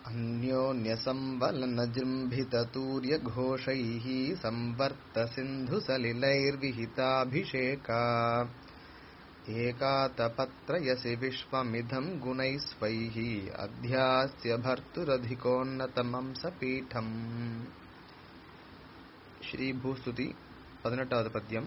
अन्योन्यसम्बलनजृम्भिततूर्यघोषैः संवर्तसिन्धुसलिलैर्विहिताभिषेका एकातपत्रयसि विश्वमिदम् गुणैः स्वैः अध्यास्य भर्तुरधिकोन्नतमंसपीठम् ஸ்ரீபூஸ்துதி பதினெட்டாவது பத்தியம்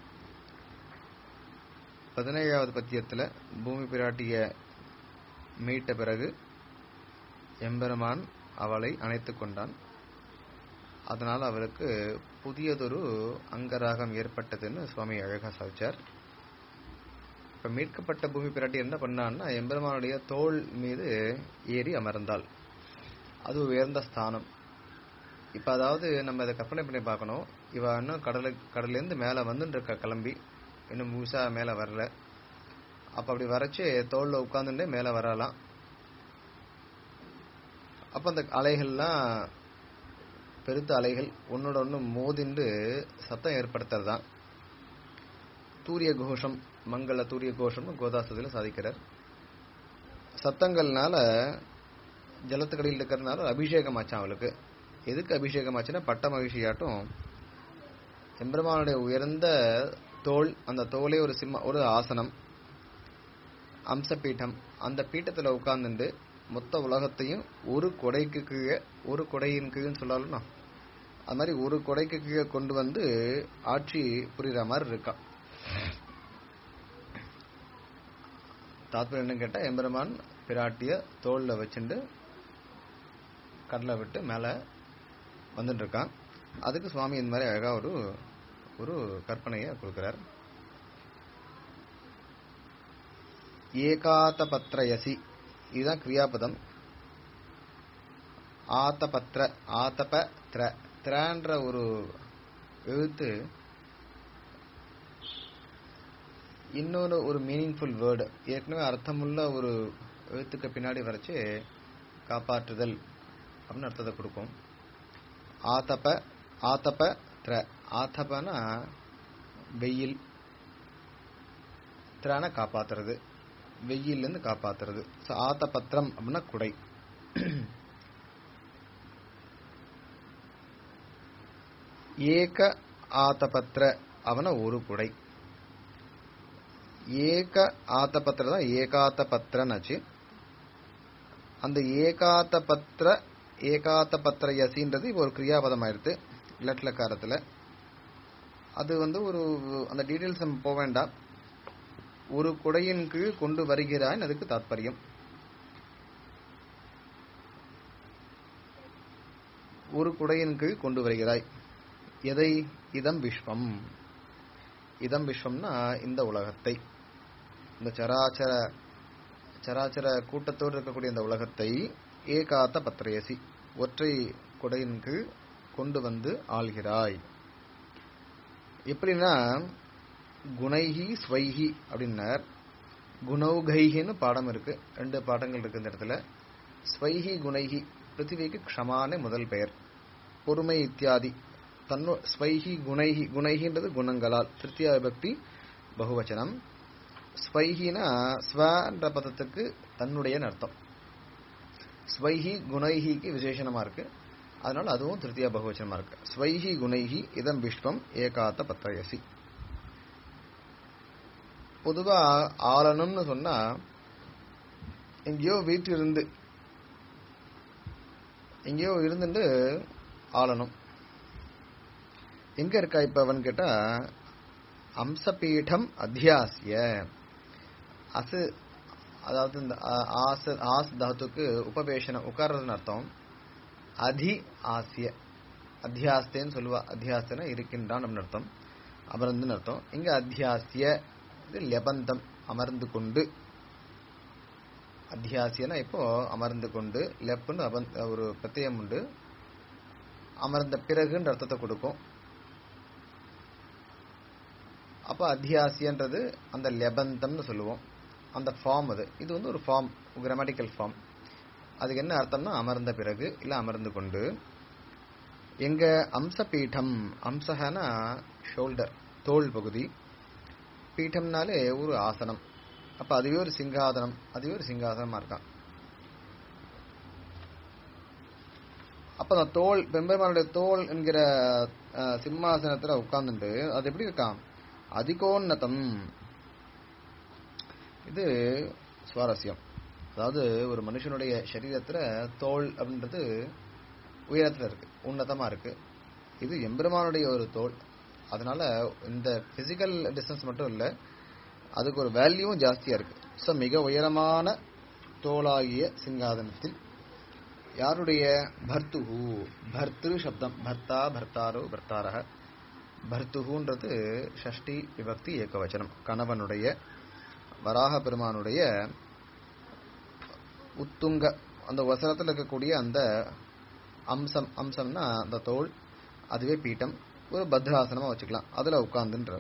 பதினேழாவது பத்தியத்தில் பூமி பிராட்டிய மீட்ட பிறகு எம்பெருமான் அவளை அணைத்துக் கொண்டான் அதனால் அவருக்கு புதியதொரு அங்கராகம் ஏற்பட்டதுன்னு சுவாமி அழகா சாதிச்சார் இப்ப மீட்கப்பட்ட பூமி பிராட்டி என்ன பண்ணான்னா எம்பெருமானுடைய தோல் மீது ஏறி அமர்ந்தாள் அது உயர்ந்த ஸ்தானம் இப்ப அதாவது நம்ம இதை கற்பனை பண்ணி பார்க்கணும் இவ இன்னும் கடலு கடல்லேருந்து மேல வந்துட்டு இருக்கா கிளம்பி இன்னும் முழுசா மேல வரல அப்ப அப்படி வரைச்சு தோல்ல உட்காந்துட்டு மேல வரலாம் அப்ப அந்த அலைகள்லாம் பெருத்த அலைகள் ஒன்னோட ஒன்று மோதிண்டு சத்தம் ஏற்படுத்துறதுதான் தூரிய கோஷம் மங்கள தூரிய கோஷம்னு கோதாசத்தில் சாதிக்கிறார் சத்தங்கள்னால ஜலத்துக்கடியில் இருக்கிறதுனால அபிஷேகம் ஆச்சான் அவளுக்கு எதுக்கு அபிஷேகம் ஆச்சுன்னா பட்ட மகிழ்ச்சியாட்டும் எம்பெருமானுடைய உயர்ந்த தோல் அந்த தோலே ஒரு சிம்ம ஒரு ஆசனம் அம்ச பீட்டம் அந்த பீட்டத்தில் உட்கார்ந்துட்டு மொத்த உலகத்தையும் ஒரு கொடைக்கு கீழே ஒரு கொடையின் கீழ்னு சொல்லலாம் அது மாதிரி ஒரு கொடைக்கு கீழே கொண்டு வந்து ஆட்சி புரியுற மாதிரி இருக்கா தாத்பரியம் என்ன கேட்டா எம்பெருமான் பிராட்டிய தோல்ல வச்சுட்டு கடலை விட்டு மேல வந்துட்டு இருக்கான் அதுக்கு சுவாமி இந்த மாதிரி அழகா ஒரு ஒரு கற்பனையை கொடுக்கிறார் ஏகாத்த பத்ரயசி இதுதான் கிரியாபதம் ஆத்தபத்ர ஆத்தப திர திரன்ற ஒரு எழுத்து இன்னொரு ஒரு மீனிங்ஃபுல் வேர்டு ஏற்கனவே அர்த்தமுள்ள ஒரு எழுத்துக்கு பின்னாடி வரைச்சு காப்பாற்றுதல் அப்படின்னு அர்த்தத்தை கொடுக்கும் ஆத்தப்ப ஆத்தப்ப திர ஆத்தப்பனா வெயில் திரான காப்பாத்துறது வெயிலிருந்து காப்பாத்துறது ஸோ ஆத்தபத்திரம் அப்படின்னா குடை ஏக ஆத்தபத்திர அவன ஒரு குடை ஏக ஆத்தபத்திர தான் ஏகாத்த பத்திரன்னாச்சு அந்த ஏகாத்த பத்திர ஏகாத்த பத்திர யசின்றது இப்போ ஒரு கிரியாபதம் ஆயிடுது லட்லக்காரத்தில் அது வந்து ஒரு அந்த டீட்டெயில்ஸ் நம்ம போக வேண்டாம் ஒரு குடையின் கீழ் கொண்டு வருகிறான் அதுக்கு தாத்பரியம் ஒரு குடையின் கீழ் கொண்டு வருகிறாய் எதை இதம் விஸ்வம் இதம் விஸ்வம்னா இந்த உலகத்தை இந்த சராச்சர சராச்சர கூட்டத்தோடு இருக்கக்கூடிய இந்த உலகத்தை ஏகாத்த பத்திரயசி ஒற்றை குடையின் கீழ் கொண்டு வந்து ஆள்கிறாய் எப்படின்னா குணைஹி ஸ்வைஹி அப்படின்னார் குணௌகைஹின்னு பாடம் இருக்கு ரெண்டு பாடங்கள் இருக்கு இந்த இடத்துல ஸ்வைஹி குணைஹி பிருத்திவிக்கு க்ஷமான முதல் பெயர் பொறுமை இத்தியாதி தன்னு ஸ்வைஹி குணைஹி குணைஹின்றது குணங்களால் திருத்தியா விபக்தி பகுவச்சனம் ஸ்வைஹினா ஸ்வன்ற பதத்துக்கு தன்னுடைய அர்த்தம் ஸ்வைஹி குணைஹிக்கு விசேஷனமா இருக்கு அதனால அதுவும் திருத்தியா பகுவச்சனமா இருக்கு ஸ்வைஹி குணைஹி இதம் விஸ்வம் ஏகாத்த பத்திரயசி பொதுவா ஆளணும்னு சொன்னா எங்கேயோ வீட்டு இருந்து எங்கேயோ இருந்துட்டு ஆளணும் எங்க இருக்கா இப்ப அவன் கேட்டா அம்சபீடம் அத்தியாசிய அசு அதாவது இந்த ஆச ஆஸ் தாத்துக்கு உபவேஷனம் உட்கார்றதுன்னு அர்த்தம் அதி ஆசிய அத்தியாஸ்தேன்னு சொல்லுவா அத்தியாஸ்தனா இருக்கின்றான் அப்படின்னு அர்த்தம் அமர்ந்துன்னு அர்த்தம் இங்க அத்தியாசிய இது லெபந்தம் அமர்ந்து கொண்டு அத்தியாசியனா இப்போ அமர்ந்து கொண்டு லெப்புன்னு அபந்த ஒரு பிரத்யம் உண்டு அமர்ந்த பிறகுன்ற அர்த்தத்தை கொடுக்கும் அப்போ அத்தியாசியன்றது அந்த லெபந்தம்னு சொல்லுவோம் அந்த ஃபார்ம் அது இது வந்து ஒரு ஃபார்ம் கிராமட்டிக்கல் ஃபார்ம் அதுக்கு என்ன அர்த்தம்னா அமர்ந்த பிறகு இல்லை அமர்ந்து கொண்டு எங்க அம்சபீடம் அம்சகனா ஷோல்டர் தோல் பகுதி பீட்டம்னாலே ஒரு ஆசனம் அப்ப அதுவே ஒரு சிங்காதனம் அதுவே ஒரு சிங்காசனமா இருக்கான் அப்ப அந்த தோல் பெம்பெருமானுடைய தோல் என்கிற அஹ், சிம்மாசனத்துல உட்கார்ந்துட்டு அது எப்படி இருக்காம் அதிகோன்னதம் இது சுவாரஸ்யம் அதாவது ஒரு மனுஷனுடைய சரீரத்துல தோல் அப்படின்றது உயரத்துல இருக்கு உன்னதமா இருக்கு இது எம்பெருமானுடைய ஒரு தோல் அதனால இந்த பிசிக்கல் டிஸ்டன்ஸ் மட்டும் இல்ல அதுக்கு ஒரு வேல்யூவும் ஜாஸ்தியா இருக்கு ஸோ மிக உயரமான தோளாகிய சிங்காதனத்தில் யாருடைய பர்த்துஹு பர்திரு சப்தம் பர்த்தா பர்த்தாரோ பர்த்தாரக பர்த்துஹுன்றது ஷஷ்டி விபக்தி ஏகவச்சனம் கணவனுடைய வராக பெருமானுடைய உத்துங்க அந்த வசனத்தில் இருக்கக்கூடிய அந்த அம்சம் அம்சம்னா அந்த தோல் அதுவே பீட்டம் ஒரு பத்ராசனமா வச்சுக்கலாம் அதுல உட்கார்ந்துன்ற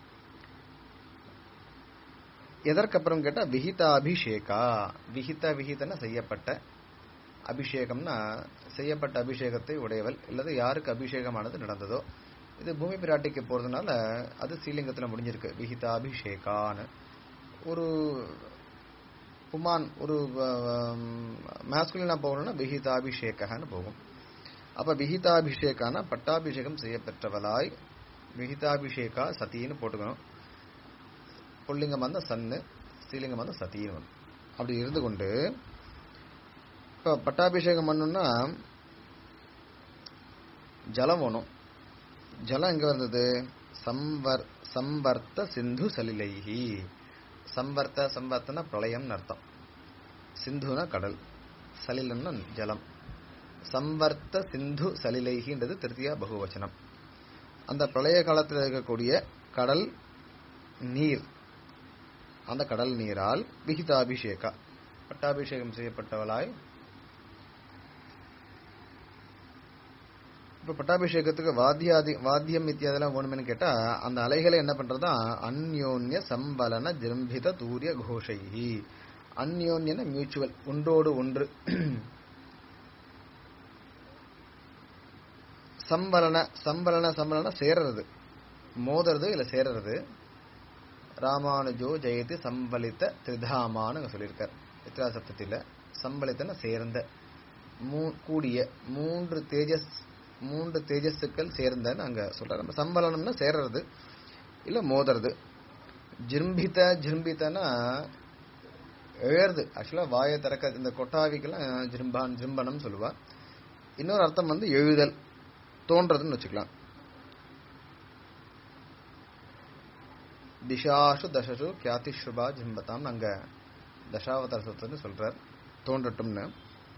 எதற்கப்புறம் கேட்டா விஹிதாபிஷேகா விஹித விஹிதன செய்யப்பட்ட அபிஷேகம்னா செய்யப்பட்ட அபிஷேகத்தை உடையவள் இல்லது யாருக்கு அபிஷேகமானது நடந்ததோ இது பூமி பிராட்டிக்கு போறதுனால அது ஸ்ரீலிங்கத்துல முடிஞ்சிருக்கு விஹிதாபிஷேகான்னு ஒரு புமான் ஒரு மேஸ்குலினா போகணும்னா விஹிதாபிஷேகன்னு போகும் அப்ப விஹிதாபிஷேகானா பட்டாபிஷேகம் செய்யப்பெற்றவளாய் விஹிதாபிஷேகா சதின்னு போட்டுக்கணும் புல்லிங்கம் வந்த சன்னு ஸ்ரீலிங்கம் வந்த சதின்னு வரும் அப்படி இருந்து கொண்டு இப்ப பட்டாபிஷேகம் பண்ணணும்னா ஜலம் வேணும் ஜலம் எங்க வந்தது சம்வர் சம்பர்த்த சிந்து சலிலைஹி சம்பர்த்த சம்பர்த்தனா பிரளயம்னு அர்த்தம் சிந்துனா கடல் சலிலம்னா ஜலம் சம்பர்த்த சிந்து சலிலைகின்றது திருத்தியா பகுவச்சனம் அந்த பிரளய காலத்தில் இருக்கக்கூடிய கடல் நீர் அந்த கடல் நீரால் விகிதாபிஷேகா பட்டாபிஷேகம் செய்யப்பட்டவளாய் இப்ப பட்டாபிஷேகத்துக்கு வாத்தியாதி வாத்தியம் இத்தியாதெல்லாம் வேணுமென்னு கேட்டா அந்த அலைகளை என்ன பண்றதா அந்யோன்ய சம்பலன ஜிரம்பித தூரிய கோஷைஹி அந்யோன்யன மியூச்சுவல் ஒன்றோடு ஒன்று சம்பலன சம்பலன சம்பலன சேருறது மோதுறது இல்ல சேருறது ராமானுஜோ ஜெயதி சம்பலித்த திரிதாமான்னு சொல்லியிருக்கார் இத்திரா சப்தத்தில் சம்பளித்தன சேர்ந்த மூ கூடிய மூன்று தேஜஸ் மூன்று தேஜஸுக்கள் சேர்ந்தன்னு அங்க சொல்றாரு நம்ம சம்பளம்னா சேர்றது இல்ல மோதுறது ஜிம்பித ஜிம்பித்தனா எழுறது ஆக்சுவலா வாயை திறக்க இந்த கொட்டாவிக்கெல்லாம் ஜிம்பான் ஜிம்பனம் சொல்லுவா இன்னொரு அர்த்தம் வந்து எழுதல் தோன்றதுன்னு வச்சுக்கலாம் திஷாஷு தசஷு கியாதி ஸ்ருபா ஜிம்பதாம் அங்க தசாவதார சூத்திரம்னு சொல்றார் தோன்றட்டும்னு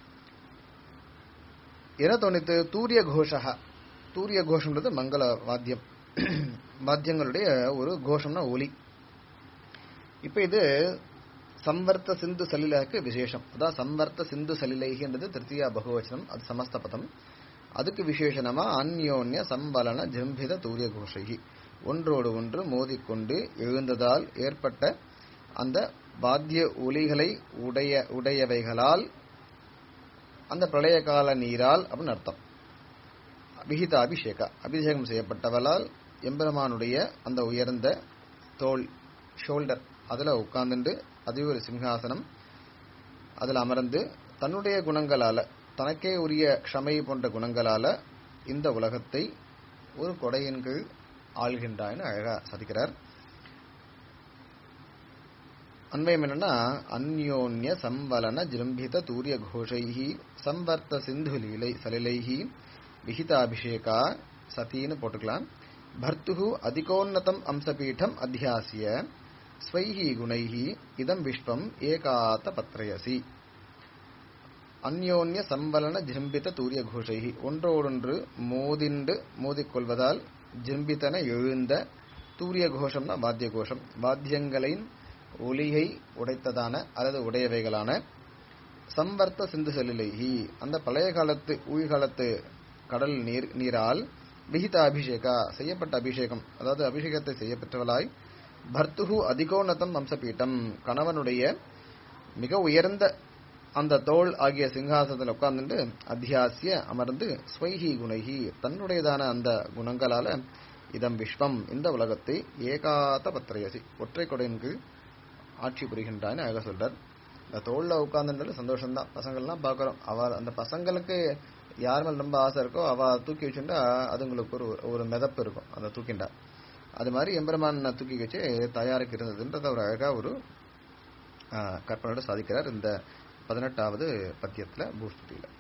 என்ன தோணித்து தூரிய கோஷா தூரிய கோஷம்ன்றது மங்கள வாத்தியம் வாத்தியங்களுடைய ஒரு கோஷம்னா ஒலி இப்ப இது சம்வர்த்த சிந்து சலிலாக்கு விசேஷம் அதான் சம்வர்த்த சிந்து சலிலைகின்றது திருத்தியா பகுவச்சனம் அது சமஸ்த பதம் அதுக்கு விசேஷனமா அந்யோன்ய சம்பலன ஜம்பித தூரிய கோஷகி ஒன்றோடு ஒன்று மோதிக்கொண்டு எழுந்ததால் ஏற்பட்ட அந்த வாத்திய ஒலிகளை உடைய உடையவைகளால் அந்த பிரளய கால நீரால் அப்படின்னு அர்த்தம் விகித அபிஷேகா அபிஷேகம் செய்யப்பட்டவளால் எம்பெருமானுடைய அந்த உயர்ந்த தோல் ஷோல்டர் அதுல உட்கார்ந்துண்டு அதுவே ஒரு சிம்ஹாசனம் அதுல அமர்ந்து தன்னுடைய குணங்களால தனக்கே உரிய க்ஷமை போன்ற குணங்களால இந்த உலகத்தை ஒரு கொடையின் கீழ் ஆள்கின்றான்னு அழகா சாதிக்கிறார் அன்வயம் என்னன்னா அந்யோன்ய சம்பலன ஜிரம்பித தூரிய கோஷைஹி சம்பர்த்த சிந்து லீலை சலிலைஹி விஹிதாபிஷேகா சத்தின்னு போட்டுக்கலாம் பர்த்துகு அதிகோன்னதம் அம்சபீடம் அத்தியாசிய ஸ்வைஹி குணைஹி இதம் விஸ்வம் ஏகாத்த பத்ரயசி அந்யோன்ய சம்பலன ஜிம்பித தூரிய கோஷைஹி ஒன்றோடொன்று மோதிண்டு மோதிக்கொள்வதால் ஜிம்பித்தன எழுந்த தூரிய கோஷம்னா வாத்திய கோஷம் வாத்தியங்களின் ஒலியை உடைத்ததான அல்லது உடையவைகளான சம்பர்த்த சிந்து செல்லிலைஹி அந்த பழைய காலத்து ஊழ்காலத்து கடல் நீர் நீரால் விகித அபிஷேகா செய்யப்பட்ட அபிஷேகம் அதாவது அபிஷேகத்தை செய்யப்பெற்றவளாய் பர்த்துகு அதிகோன்னதம் வம்சபீட்டம் கணவனுடைய மிக உயர்ந்த அந்த தோல் ஆகிய சிங்காசனத்தில் உட்கார்ந்துட்டு அத்தியாசிய அமர்ந்து ஸ்வைஹி குணைஹி தன்னுடையதான அந்த குணங்களால இதம் விஸ்வம் இந்த உலகத்தை ஏகாத்த பத்திரயசி ஒற்றை கொடையின் கீழ் ஆட்சி புரிகின்றான்னு அழகா சொல்றார் இந்த தோல்ல உட்கார்ந்துன்றது சந்தோஷம்தான் பசங்கள்லாம் பார்க்குறோம் அவர் அந்த பசங்களுக்கு யார் மேல ரொம்ப ஆசை இருக்கோ அவ தூக்கி வச்சுட்டா அதுங்களுக்கு ஒரு ஒரு மிதப்பு இருக்கும் அந்த தூக்கிண்டா அது மாதிரி எம்பெருமான் தூக்கி வச்சு தாயாருக்கு இருந்ததுன்றத ஒரு அழகா ஒரு ஆஹ், கற்பனையோட சாதிக்கிறார் இந்த பதினெட்டாவது பத்தியத்துல பூஸ்துதியில